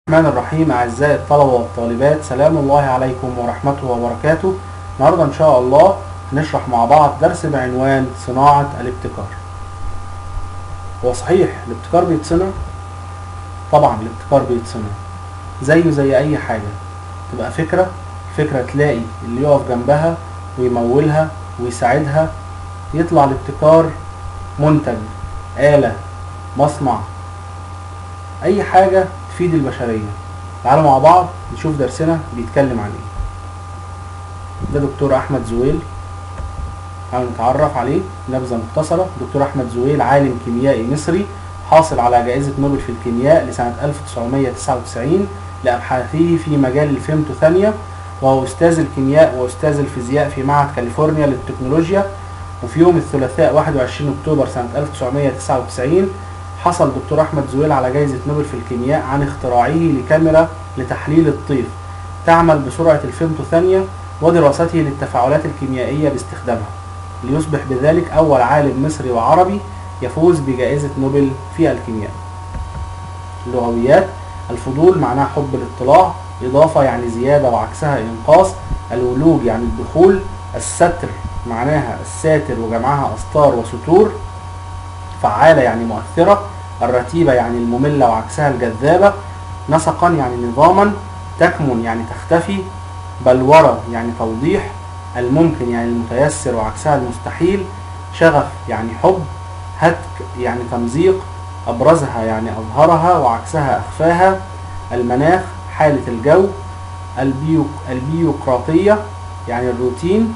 الرحمن الرحيم أعزائي الطلبة والطالبات سلام الله عليكم ورحمته وبركاته النهاردة إن شاء الله هنشرح مع بعض درس بعنوان صناعة الابتكار هو صحيح الابتكار بيتصنع؟ طبعا الابتكار بيتصنع زيه زي أي حاجة تبقى فكرة فكرة تلاقي اللي يقف جنبها ويمولها ويساعدها يطلع الابتكار منتج آلة مصنع أي حاجة تفيد البشرية تعالوا مع بعض نشوف درسنا بيتكلم عن ايه ده دكتور احمد زويل تعالوا نتعرف عليه نبذة مختصرة دكتور احمد زويل عالم كيميائي مصري حاصل على جائزة نوبل في الكيمياء لسنة 1999 لأبحاثه في مجال الفيمتوثانية وهو أستاذ الكيمياء وأستاذ الفيزياء في معهد كاليفورنيا للتكنولوجيا وفي يوم الثلاثاء 21 أكتوبر سنة 1999 حصل دكتور أحمد زويل على جائزة نوبل في الكيمياء عن اختراعه لكاميرا لتحليل الطيف تعمل بسرعة الفيمتوثانية ودراسته للتفاعلات الكيميائية باستخدامها ليصبح بذلك أول عالم مصري وعربي يفوز بجائزة نوبل في الكيمياء اللغويات الفضول معناها حب الاطلاع إضافة يعني زيادة وعكسها إنقاص الولوج يعني الدخول الستر معناها الساتر وجمعها أسطار وستور فعالة يعني مؤثرة الرتيبة يعني المملة وعكسها الجذابة نسقا يعني نظاما تكمن يعني تختفي بلورة يعني توضيح الممكن يعني المتيسر وعكسها المستحيل شغف يعني حب هتك يعني تمزيق أبرزها يعني أظهرها وعكسها أخفاها المناخ حالة الجو البيو البيوقراطية يعني الروتين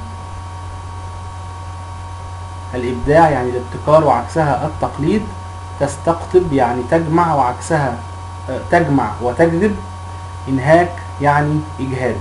الإبداع يعني الابتكار وعكسها التقليد تستقطب يعني تجمع وعكسها تجمع وتجذب إنهاك يعني إجهاد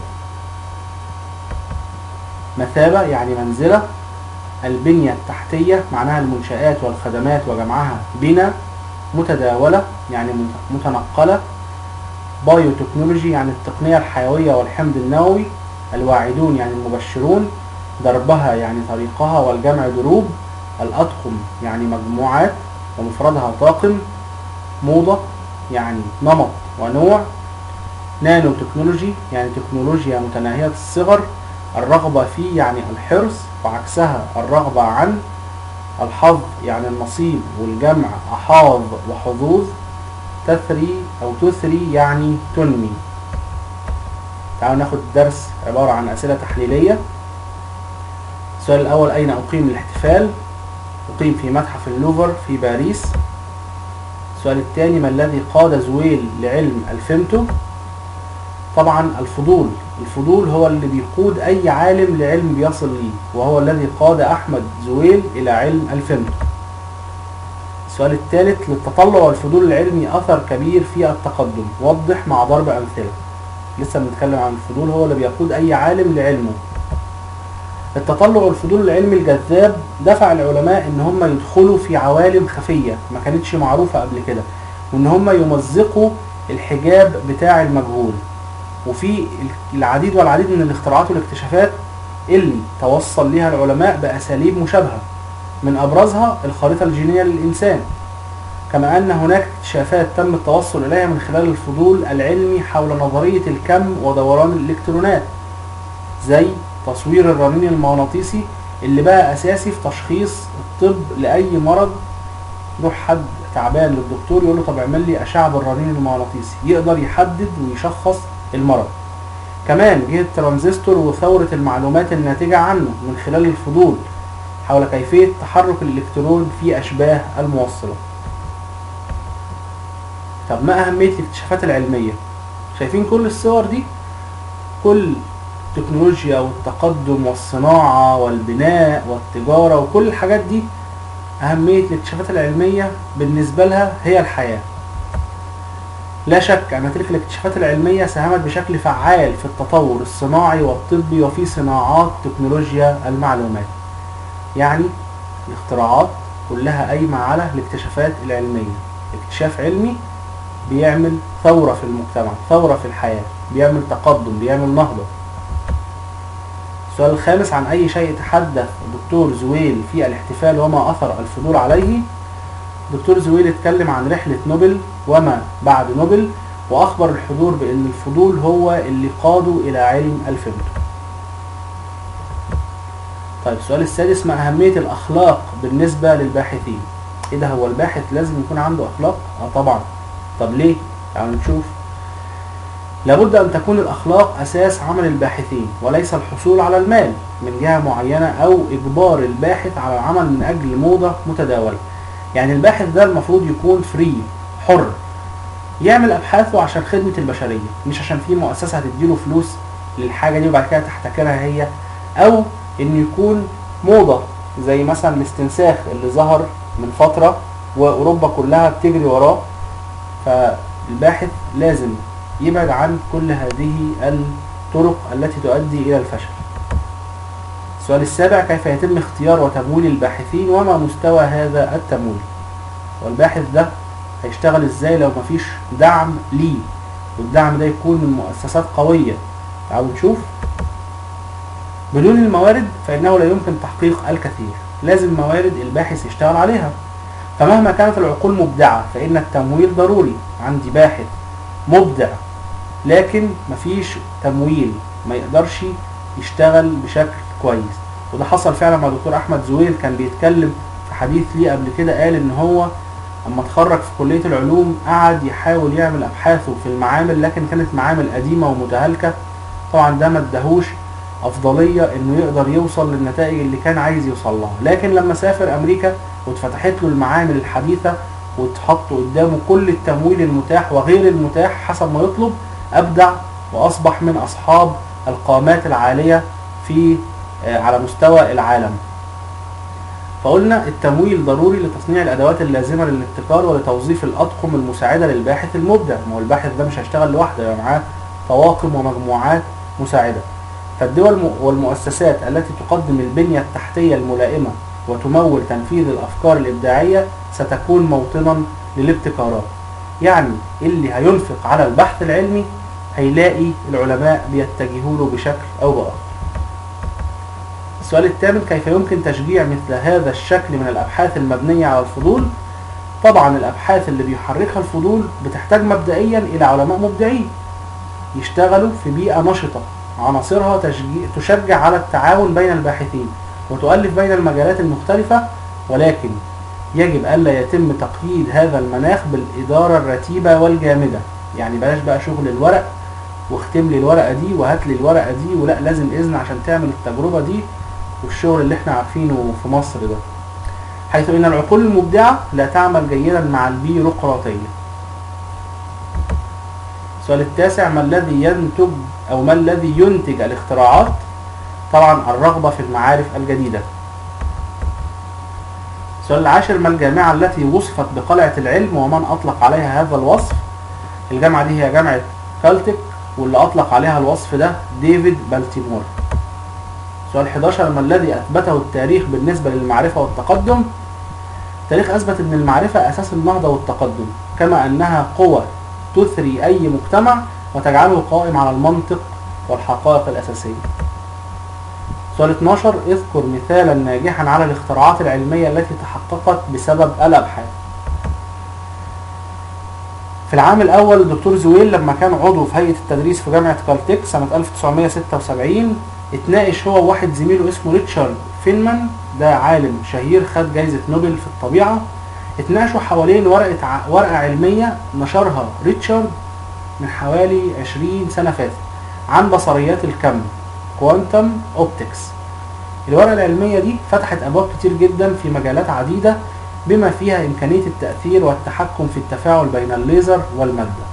مثابة يعني منزلة البنية التحتية معناها المنشآت والخدمات وجمعها بنا متداولة يعني متنقلة بايو تكنولوجي يعني التقنية الحيوية والحمض النووي الواعدون يعني المبشرون دربها يعني طريقها والجمع دروب الأطقم يعني مجموعات ومفردها طاقم موضة يعني نمط ونوع نانو تكنولوجي يعني تكنولوجيا متناهية الصغر الرغبة في يعني الحرص وعكسها الرغبة عن الحظ يعني النصيب والجمع أحاظ وحظوظ تثري أو تثري يعني تنمي تعالوا ناخد درس عبارة عن أسئلة تحليلية السؤال الأول أين أقيم الاحتفال؟ أقيم في متحف اللوفر في باريس السؤال الثاني ما الذي قاد زويل لعلم الفيمتو؟ طبعا الفضول الفضول هو اللي بيقود أي عالم لعلم بيصل ليه وهو الذي قاد أحمد زويل إلى علم الفيمتو السؤال الثالث للتطلع والفضول العلمي أثر كبير في التقدم وضح مع ضرب أمثلة لسه بنتكلم عن الفضول هو اللي بيقود أي عالم لعلمه التطلع والفضول العلمي الجذاب دفع العلماء ان هم يدخلوا في عوالم خفية ما كانتش معروفة قبل كده وان هم يمزقوا الحجاب بتاع المجهول وفي العديد والعديد من الاختراعات والاكتشافات اللي توصل لها العلماء بأساليب مشابهة من أبرزها الخريطة الجينية للإنسان كما أن هناك اكتشافات تم التوصل إليها من خلال الفضول العلمي حول نظرية الكم ودوران الإلكترونات زي تصوير الرنين المغناطيسي اللي بقى أساسي في تشخيص الطب لأي مرض يروح حد تعبان للدكتور يقول له طب اعمل لي أشعة بالرنين المغناطيسي يقدر يحدد ويشخص المرض كمان جه الترانزستور وثورة المعلومات الناتجة عنه من خلال الفضول حول كيفية تحرك الإلكترون في أشباه الموصلة طب ما أهمية الاكتشافات العلمية شايفين كل الصور دي كل التكنولوجيا والتقدم والصناعة والبناء والتجارة وكل الحاجات دي أهمية الاكتشافات العلمية بالنسبة لها هي الحياة لا شك أن تلك الاكتشافات العلمية ساهمت بشكل فعال في التطور الصناعي والطبي وفي صناعات تكنولوجيا المعلومات يعني الاختراعات كلها قايمة على الاكتشافات العلمية اكتشاف علمي بيعمل ثورة في المجتمع ثورة في الحياة بيعمل تقدم بيعمل نهضة السؤال الخامس عن أي شيء تحدث دكتور زويل في الاحتفال وما أثر الفضول عليه دكتور زويل اتكلم عن رحلة نوبل وما بعد نوبل وأخبر الحضور بأن الفضول هو اللي قاده إلى علم الفيمتو طيب السؤال السادس ما أهمية الأخلاق بالنسبة للباحثين إيه ده هو الباحث لازم يكون عنده أخلاق؟ آه طبعا طب ليه؟ تعالوا نشوف لابد أن تكون الأخلاق أساس عمل الباحثين وليس الحصول على المال من جهة معينة أو إجبار الباحث على العمل من أجل موضة متداولة يعني الباحث ده المفروض يكون فري حر يعمل أبحاثه عشان خدمة البشرية مش عشان في مؤسسة هتديله فلوس للحاجة دي وبعد كده تحتكرها هي أو إنه يكون موضة زي مثلا الاستنساخ اللي ظهر من فترة وأوروبا كلها بتجري وراه فالباحث لازم يبعد عن كل هذه الطرق التي تؤدي إلى الفشل السؤال السابع كيف يتم اختيار وتمويل الباحثين وما مستوى هذا التمويل والباحث ده هيشتغل ازاي لو مفيش دعم ليه والدعم ده يكون من مؤسسات قوية تعالوا نشوف بدون الموارد فإنه لا يمكن تحقيق الكثير لازم موارد الباحث يشتغل عليها فمهما كانت العقول مبدعة فإن التمويل ضروري عندي باحث مبدع لكن مفيش تمويل ما يقدرش يشتغل بشكل كويس وده حصل فعلا مع دكتور احمد زويل كان بيتكلم في حديث ليه قبل كده قال ان هو اما اتخرج في كلية العلوم قعد يحاول يعمل ابحاثه في المعامل لكن كانت معامل قديمة ومتهالكة طبعا ده ما اداهوش افضلية انه يقدر يوصل للنتائج اللي كان عايز يوصل لها لكن لما سافر امريكا واتفتحت له المعامل الحديثة واتحط قدامه كل التمويل المتاح وغير المتاح حسب ما يطلب ابدع واصبح من اصحاب القامات العالية في على مستوى العالم فقلنا التمويل ضروري لتصنيع الادوات اللازمه للابتكار ولتوظيف الاطقم المساعده للباحث المبدع ما هو الباحث ده مش هيشتغل لوحده يبقى معاه طواقم ومجموعات مساعده فالدول والمؤسسات التي تقدم البنيه التحتيه الملائمه وتمول تنفيذ الافكار الابداعيه ستكون موطنا للابتكارات يعني اللي هينفق على البحث العلمي هيلاقي العلماء بيتجهوا له بشكل او باخر السؤال الثامن كيف يمكن تشجيع مثل هذا الشكل من الأبحاث المبنية على الفضول طبعا الأبحاث اللي بيحركها الفضول بتحتاج مبدئيا إلى علماء مبدعين يشتغلوا في بيئة نشطة عناصرها تشجيع تشجع على التعاون بين الباحثين وتؤلف بين المجالات المختلفة ولكن يجب ألا يتم تقييد هذا المناخ بالإدارة الرتيبة والجامدة يعني بلاش بقى شغل الورق واختم لي الورقة دي وهات لي الورقة دي ولا لازم إذن عشان تعمل التجربة دي والشغل اللي احنا عارفينه في مصر ده حيث ان العقول المبدعة لا تعمل جيدا مع البيروقراطية السؤال التاسع ما الذي ينتج او ما الذي ينتج الاختراعات طبعا الرغبة في المعارف الجديدة السؤال العاشر ما الجامعة التي وصفت بقلعة العلم ومن اطلق عليها هذا الوصف الجامعة دي هي جامعة كالتك واللي اطلق عليها الوصف ده ديفيد بالتيمور سؤال 11 ما الذي أثبته التاريخ بالنسبة للمعرفة والتقدم التاريخ أثبت أن المعرفة أساس النهضة والتقدم كما أنها قوة تثري أي مجتمع وتجعله قائم على المنطق والحقائق الأساسية سؤال 12 اذكر مثالا ناجحا على الاختراعات العلمية التي تحققت بسبب الأبحاث في العام الأول الدكتور زويل لما كان عضو في هيئة التدريس في جامعة كالتك سنة 1976 اتناقش هو وواحد زميله اسمه ريتشارد فينمان ده عالم شهير خد جايزة نوبل في الطبيعة اتناقشوا حوالين ورقة ع... ورقة علمية نشرها ريتشارد من حوالي 20 سنة فاتت عن بصريات الكم كوانتم اوبتكس الورقة العلمية دي فتحت أبواب كتير جدا في مجالات عديدة بما فيها إمكانية التأثير والتحكم في التفاعل بين الليزر والمادة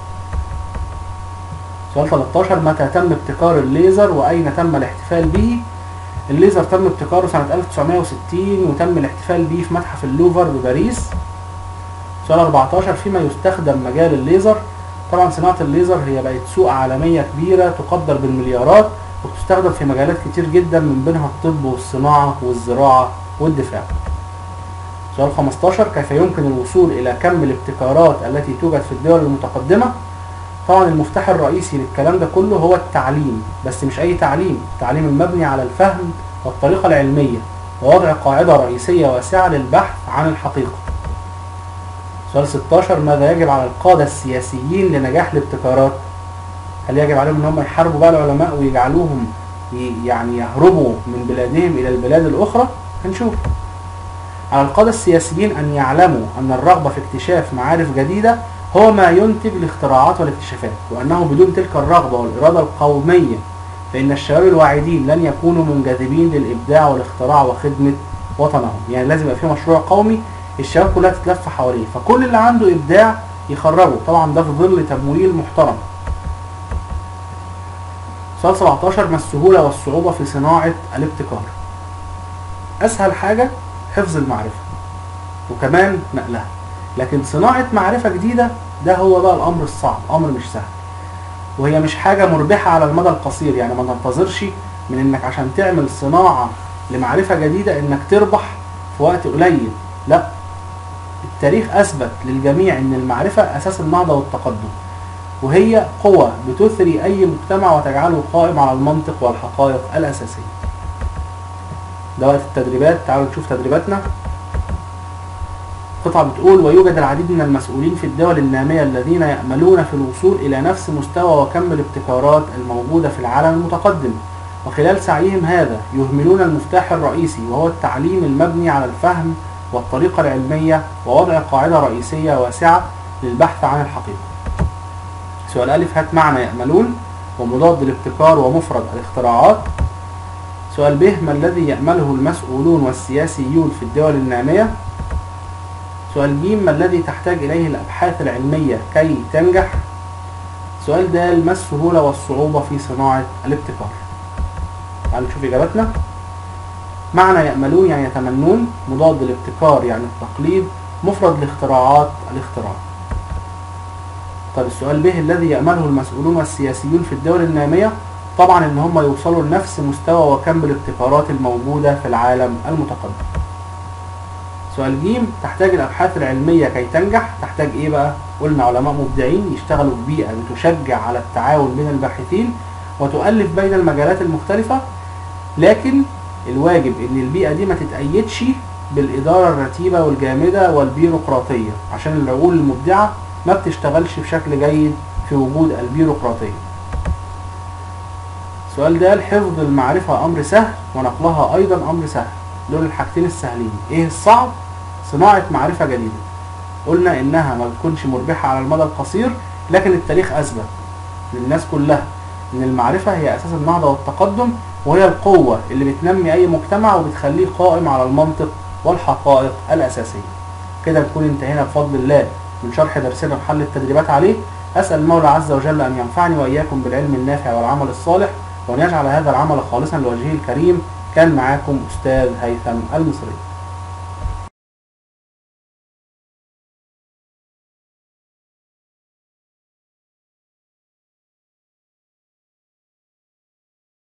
سؤال 13 متى تم ابتكار الليزر واين تم الاحتفال به الليزر تم ابتكاره سنة 1960 وتم الاحتفال به في متحف اللوفر بباريس سؤال 14 فيما يستخدم مجال الليزر طبعا صناعة الليزر هي بقت سوق عالمية كبيرة تقدر بالمليارات وتستخدم في مجالات كتير جدا من بينها الطب والصناعة والزراعة والدفاع سؤال 15 كيف يمكن الوصول إلى كم الابتكارات التي توجد في الدول المتقدمة طبعا المفتاح الرئيسي للكلام ده كله هو التعليم بس مش اي تعليم التعليم المبني على الفهم والطريقة العلمية ووضع قاعدة رئيسية واسعة للبحث عن الحقيقة سؤال 16 ماذا يجب على القادة السياسيين لنجاح الابتكارات هل يجب عليهم ان هم يحاربوا بقى العلماء ويجعلوهم ي- يعني يهربوا من بلادهم الى البلاد الاخرى هنشوف على القادة السياسيين ان يعلموا ان الرغبة في اكتشاف معارف جديدة هو ما ينتج الاختراعات والاكتشافات وانه بدون تلك الرغبة والارادة القومية فان الشباب الواعدين لن يكونوا منجذبين للابداع والاختراع وخدمة وطنهم يعني لازم يبقى في مشروع قومي الشباب كلها تتلف حواليه فكل اللي عنده ابداع يخرجه طبعا ده في ظل تمويل محترم سؤال 17 ما السهولة والصعوبة في صناعة الابتكار أسهل حاجة حفظ المعرفة وكمان نقلها لكن صناعة معرفة جديدة ده هو بقى الأمر الصعب أمر مش سهل وهي مش حاجة مربحة على المدى القصير يعني ما تنتظرش من انك عشان تعمل صناعة لمعرفة جديدة انك تربح في وقت قليل لا التاريخ اثبت للجميع ان المعرفة اساس النهضة والتقدم وهي قوة بتثري اي مجتمع وتجعله قائم على المنطق والحقائق الاساسية ده وقت التدريبات تعالوا نشوف تدريباتنا قطعة بتقول ويوجد العديد من المسؤولين في الدول النامية الذين يأملون في الوصول إلى نفس مستوى وكم الابتكارات الموجودة في العالم المتقدم وخلال سعيهم هذا يهملون المفتاح الرئيسي وهو التعليم المبني على الفهم والطريقة العلمية ووضع قاعدة رئيسية واسعة للبحث عن الحقيقة سؤال ألف هات معنى يأملون ومضاد الابتكار ومفرد الاختراعات سؤال ب ما الذي يأمله المسؤولون والسياسيون في الدول النامية سؤال ج ما الذي تحتاج إليه الأبحاث العلمية كي تنجح سؤال د ما السهولة والصعوبة في صناعة الابتكار تعالوا نشوف إجابتنا معنى يأملون يعني يتمنون مضاد الابتكار يعني التقليد مفرد الاختراعات الاختراع طب السؤال به الذي يأمله المسؤولون والسياسيون في الدول النامية طبعا ان هم يوصلوا لنفس مستوى وكم الابتكارات الموجودة في العالم المتقدم سؤال ج تحتاج الابحاث العلمية كي تنجح تحتاج ايه بقى قلنا علماء مبدعين يشتغلوا في بيئة بتشجع على التعاون بين الباحثين وتؤلف بين المجالات المختلفة لكن الواجب ان البيئة دي ما تتأيدش بالإدارة الرتيبة والجامدة والبيروقراطية عشان العقول المبدعة ما بتشتغلش بشكل جيد في وجود البيروقراطية السؤال ده حفظ المعرفة أمر سهل ونقلها أيضا أمر سهل دول الحاجتين السهلين إيه الصعب؟ صناعة معرفة جديدة قلنا إنها ما بتكونش مربحة على المدى القصير لكن التاريخ أثبت للناس كلها إن المعرفة هي أساس النهضة والتقدم وهي القوة اللي بتنمي أي مجتمع وبتخليه قائم على المنطق والحقائق الأساسية كده نكون انتهينا بفضل الله من شرح درسنا وحل التدريبات عليه أسأل المولى عز وجل أن ينفعني وإياكم بالعلم النافع والعمل الصالح وأن يجعل هذا العمل خالصا لوجهه الكريم كان معاكم أستاذ هيثم المصري